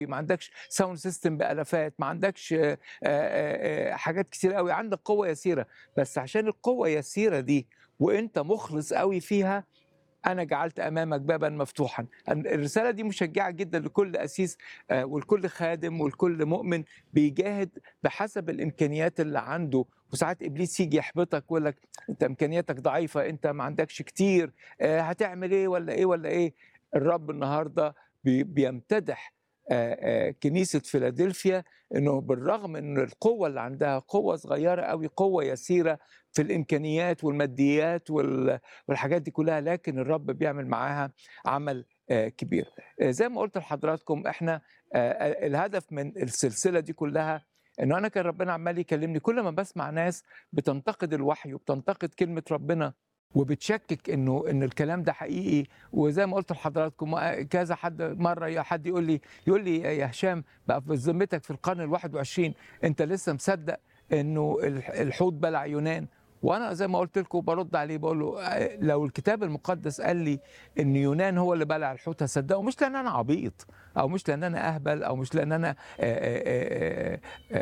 ما عندكش ساوند سيستم بالافات ما عندكش آه، آه، آه، حاجات كتير قوي عندك قوه يسيره بس عشان القوه يسيره دي وانت مخلص قوي فيها انا جعلت امامك بابا مفتوحا الرساله دي مشجعه جدا لكل اسيس آه، ولكل خادم ولكل مؤمن بيجاهد بحسب الامكانيات اللي عنده وساعات ابليس يجي يحبطك ويقول لك انت امكانياتك ضعيفه انت ما عندكش كتير آه، هتعمل ايه ولا ايه ولا ايه الرب النهارده بي- بيمتدح آه، آه، كنيسه فيلادلفيا انه بالرغم ان القوه اللي عندها قوه صغيره قوي قوه يسيره في الامكانيات والماديات وال والحاجات دي كلها لكن الرب بيعمل معاها عمل آه، كبير آه، زي ما قلت لحضراتكم احنا آه، الهدف من السلسله دي كلها انه انا كان ربنا عمال يكلمني كل ما بسمع ناس بتنتقد الوحي وبتنتقد كلمه ربنا وبتشكك انه ان الكلام ده حقيقي وزي ما قلت لحضراتكم آه، كذا حد مره يا حد يقول لي يقول لي يا هشام بقى في ذمتك في القرن ال21 انت لسه مصدق انه الح- الحوت بلع يونان وانا زي ما قلت لكم برد عليه بقول له آه، لو الكتاب المقدس قال لي ان يونان هو اللي بلع الحوت هصدقه مش لان انا عبيط او مش لان انا اهبل او مش لان انا آه، آه، آه،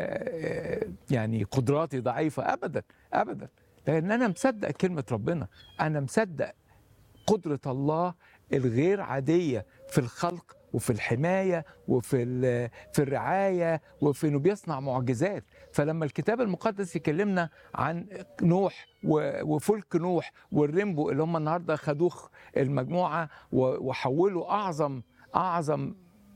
آه، يعني قدراتي ضعيفه ابدا ابدا لان انا مصدق كلمه ربنا انا مصدق قدره الله الغير عاديه في الخلق وفي الحمايه وفي ال- في الرعايه وفي انه بيصنع معجزات فلما الكتاب المقدس يكلمنا عن نوح و- وفلك نوح والريمبو اللي هم النهارده خدوه المجموعه و- وحولوا اعظم اعظم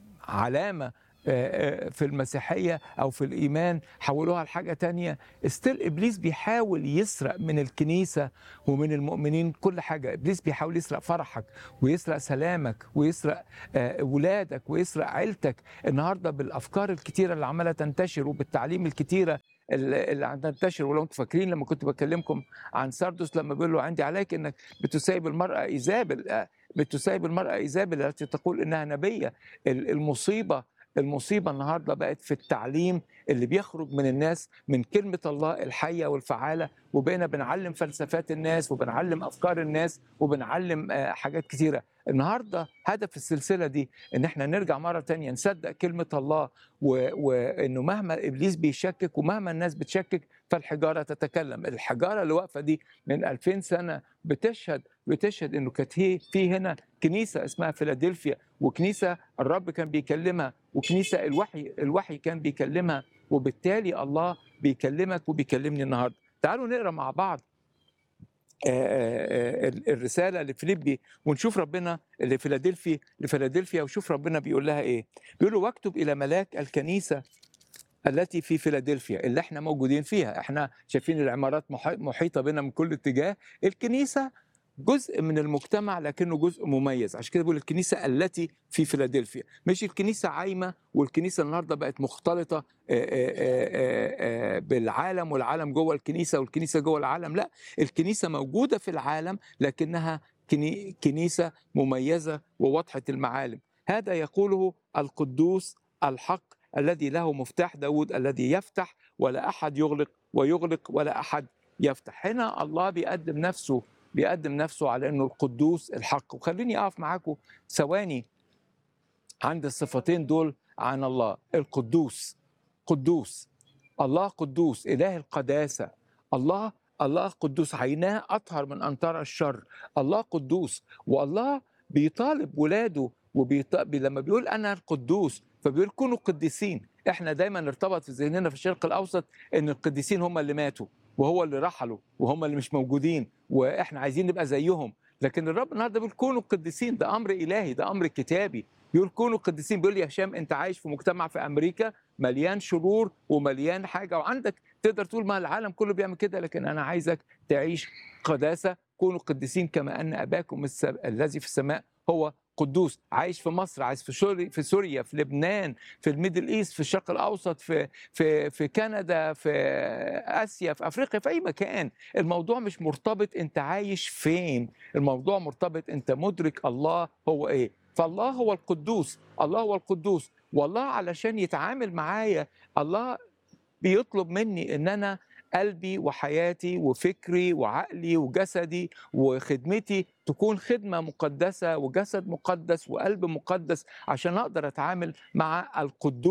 علامه آه، آه، في المسيحيه او في الايمان حولوها لحاجه تانية استيل ابليس بيحاول يسرق من الكنيسه ومن المؤمنين كل حاجه ابليس بيحاول يسرق فرحك ويسرق سلامك ويسرق آه، ولادك ويسرق عيلتك النهارده بالافكار الكتيره اللي عماله تنتشر وبالتعليم الكتيره اللي اللي عم تنتشر ولو انتم فاكرين لما كنت بكلمكم عن ساردوس لما بيقول له عندي عليك انك بتسايب المراه ايزابل آه، بتسايب المراه ايزابل التي تقول انها نبيه ال- المصيبه المصيبه النهارده بقت في التعليم اللي بيخرج من الناس من كلمه الله الحيه والفعاله وبقينا بنعلم فلسفات الناس وبنعلم افكار الناس وبنعلم آه، حاجات كتيره النهارده هدف السلسله دي ان احنا نرجع مره تانية نصدق كلمه الله و- وانه مهما ابليس بيشكك ومهما الناس بتشكك فالحجاره تتكلم الحجاره اللي واقفه دي من 2000 سنه بتشهد بتشهد انه كانت هي في هنا كنيسه اسمها فيلادلفيا وكنيسه الرب كان بيكلمها وكنيسه الوحي الوحي كان بيكلمها وبالتالي الله بيكلمك وبيكلمني النهارده تعالوا نقرا مع بعض آه، آه، آه، الرساله لفيليبي ونشوف ربنا لفيلادلفي لفيلادلفيا وشوف ربنا بيقول لها ايه بيقول له واكتب الى ملاك الكنيسه التي في فيلادلفيا اللي احنا موجودين فيها احنا شايفين العمارات محي- محيطه بنا من كل اتجاه الكنيسه جزء من المجتمع لكنه جزء مميز عشان كده بيقول الكنيسه التي في فيلادلفيا مش الكنيسه عايمه والكنيسه النهارده بقت مختلطه آه، آه، آه، آه، بالعالم والعالم جوه الكنيسه والكنيسه جوه العالم لا الكنيسه موجوده في العالم لكنها كني- كنيسه مميزه وواضحه المعالم هذا يقوله القدوس الحق الذي له مفتاح داود الذي يفتح ولا احد يغلق ويغلق ولا احد يفتح هنا الله بيقدم نفسه بيقدم نفسه على انه القدوس الحق وخليني اقف معاكم ثواني عند الصفتين دول عن الله القدوس قدوس الله قدوس اله القداسه الله الله قدوس عيناه اطهر من ان ترى الشر الله قدوس والله بيطالب ولاده وبيط... لما بيقول انا القدوس فبيقول كونوا قديسين احنا دايما ارتبط في ذهننا في الشرق الاوسط ان القديسين هم اللي ماتوا وهو اللي رحلوا وهم اللي مش موجودين واحنا عايزين نبقى زيهم لكن الرب النهارده بيقول كونوا قديسين ده امر الهي ده امر كتابي بيقول كونوا قديسين بيقول لي يا هشام انت عايش في مجتمع في امريكا مليان شرور ومليان حاجه وعندك تقدر تقول ما العالم كله بيعمل كده لكن انا عايزك تعيش قداسه كونوا قديسين كما ان اباكم الس- الذي في السماء هو قدوس عايش في مصر عايش في سوريا في سوريا في لبنان في الميدل ايست في الشرق الاوسط في في في كندا في اسيا في افريقيا في اي مكان الموضوع مش مرتبط انت عايش فين الموضوع مرتبط انت مدرك الله هو ايه فالله هو القدوس الله هو القدوس والله علشان يتعامل معايا الله بيطلب مني ان انا قلبي وحياتي وفكري وعقلي وجسدي وخدمتي تكون خدمة مقدسة وجسد مقدس وقلب مقدس عشان أقدر أتعامل مع القدوس